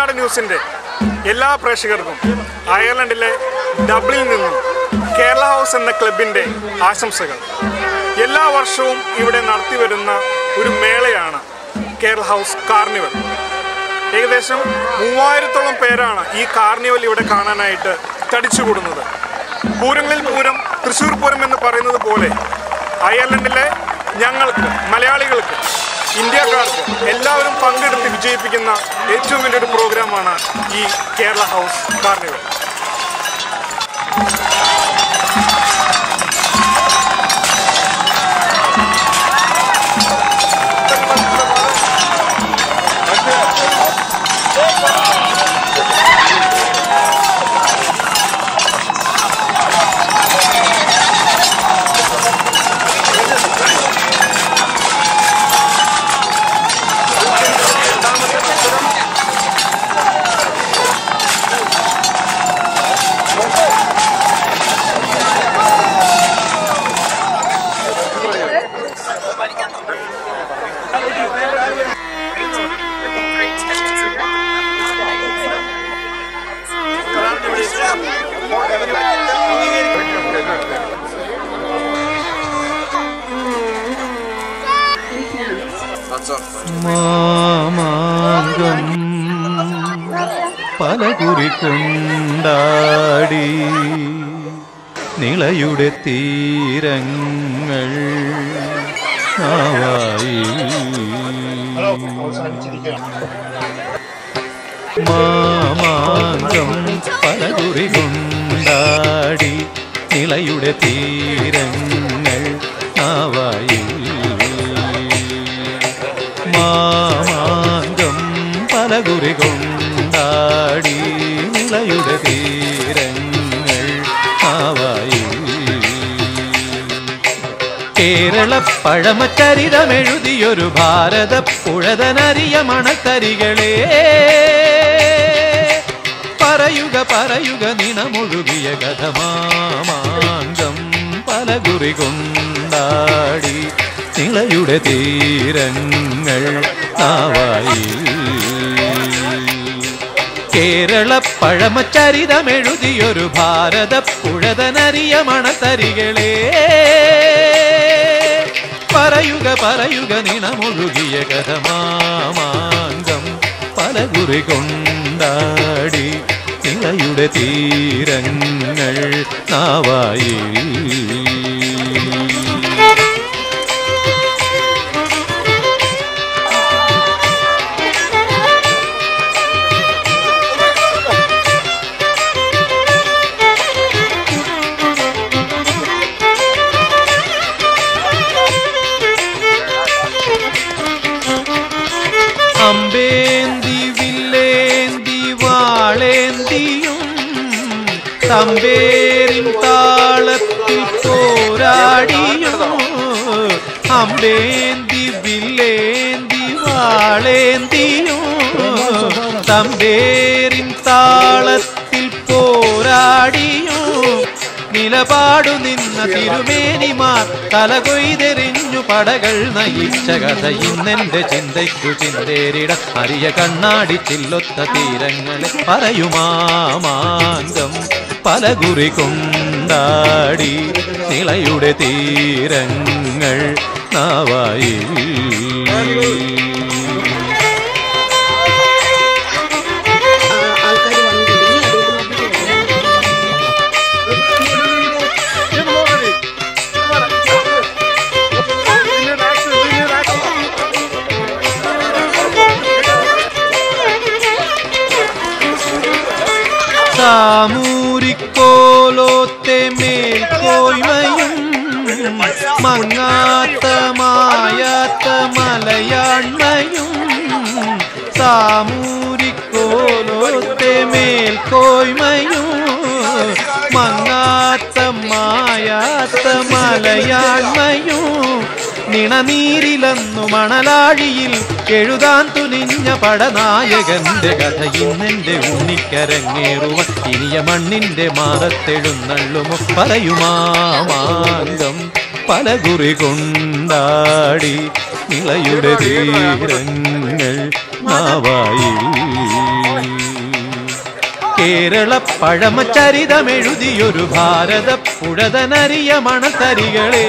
മലനാട് ന്യൂസിൻ്റെ എല്ലാ പ്രേക്ഷകർക്കും അയർലൻഡിലെ ഡബ്ലിനിൽ നിന്നും കേരള ഹൗസ് എന്ന ക്ലബിൻ്റെ ആശംസകൾ എല്ലാ വർഷവും ഇവിടെ നടത്തിവരുന്ന ഒരു മേളയാണ് കേരള ഹൗസ് കാർണിവൽ ഏകദേശം മൂവായിരത്തോളം പേരാണ് ഈ കാർണിവൽ ഇവിടെ കാണാനായിട്ട് തടിച്ചുകൂടുന്നത് പൂരങ്ങളിൽ പൂരം തൃശ്ശൂർ പൂരം എന്ന് പറയുന്നത് പോലെ അയർലൻഡിലെ ഞങ്ങൾക്ക് മലയാളികൾക്ക് ഇന്ത്യക്കാർക്ക് എല്ലാവരും പങ്കെടുത്ത് വിജയിപ്പിക്കുന്ന ഏറ്റവും വലിയൊരു പ്രോഗ്രാമാണ് ഈ കേരള ഹൗസ് കാർണിവൽ മാമാങ്കം പലകുറി കൊണ്ടാടി നിളയുടെ തീരങ്ങൾ ആവായി മാമാങ്കം പലകുറി കൊണ്ടാടി നിളയുടെ തീരങ്ങൾ ആവായി മാമാങ്കം പലകുറി കൊണ്ടാടി നിളയുടെ തീരങ്ങൾ ആവായി കേരള പഴമചരിതമെഴുതിയൊരു ഭാരത പുഴതനറിയ മണത്തരികളെ പറയുക പറയുക നിണമൊഴുകിയ കഥമാമാങ്കം പലകുറി കൊണ്ടാടി നിളയുടെ തീരങ്ങൾ ആവായി കേരള പഴമചരിതമെഴുതിയൊരു ഭാരത പുഴതനറിയ മണത്തരികളെ പറയുക പറയുക നിണമൊഴുകിയ കഥമാമാങ്കം പലകുറി കൊണ്ടാടി നിളയുടെ തീരങ്ങൾ നാവായി അമ്പേന്തി വില്ലേന്തി വാളേന്തിയും തമ്പേരിൻ താളത്തിൽ പോരാടിയും അമ്പേന്തി വില്ലേന്തി വാളേന്തിയും തമ്പേരിൻ താളത്തിൽ പോരാടിയും നിലപാടു നിന്ന തിരുമേനിമാർ തലകൊയ്തെറിഞ്ഞു പടകൾ നയിച്ച കഥ ഇന്നെന്റെ ചിന്തയ്ക്കു ചിന്തേരിട അരിയ കണ്ണാടി ചില്ലൊത്ത തീരങ്ങളെ പറയുമാമാങ്കം പലകുറി കൊണ്ടാടി നിളയുടെ തീരങ്ങൾ നാവായി ആൾക്കാർ വന്നിട്ടുണ്ടെങ്കിൽ സാമൂരിക്കോലോത്തെ മേൽക്കോയ്മയും മങ്ങാത്ത മായാത്ത മലയാണ്മയും സാമൂരിക്കോലോത്തെ മേൽക്കോയ്മയും മങ്ങാത്ത മായാത്ത മലയാണ്മയും നിണനീരിലെന്നു മണലാഴിയിൽ എഴുതാൻ തുനിഞ്ഞ പടനായകന്റെ കഥ ഇന്നെന്റെ ഉണ്ണിക്കരങ്ങേറുവ ഇനിയ മണ്ണിന്റെ മാറത്തെഴുന്നള്ളുമോ പറയുമാമാങ്കം പലകുറി കൊണ്ടാടി നിളയുടെ തീരങ്ങൾ നാവായി കേരള പഴമചരിതമെഴുതിയൊരു ഭാരത പുഴതനറിയ മണത്തരികളെ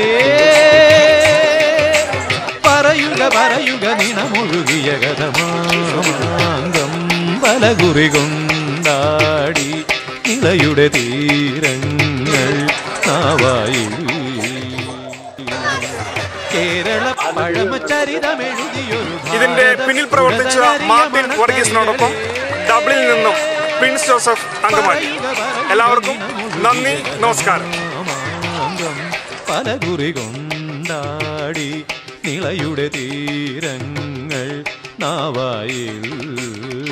പറയുക പറയുക നിണമൊഴുകിയ കഥമാങ്കം പലകുറി കൊണ്ടാടി നിളയുടെ തീരങ്ങൾ നാവായി കേരള പഴമചരിതമെഴുതിയൊരു ഇതിന്റെ പിന്നിൽ പ്രവർത്തിച്ച മാർട്ടിൻ വർഗീസിനോടൊപ്പം ഡബ്ലിൽ നിന്നും പ്രിൻസ് ജോസഫ് അങ്കമാലി എല്ലാവർക്കും നന്ദി നമസ്കാരം മാമാങ്കം പലകുറി കൊണ്ടാടി നിളയുടെ തീരങ്ങൾ നാവായിൽ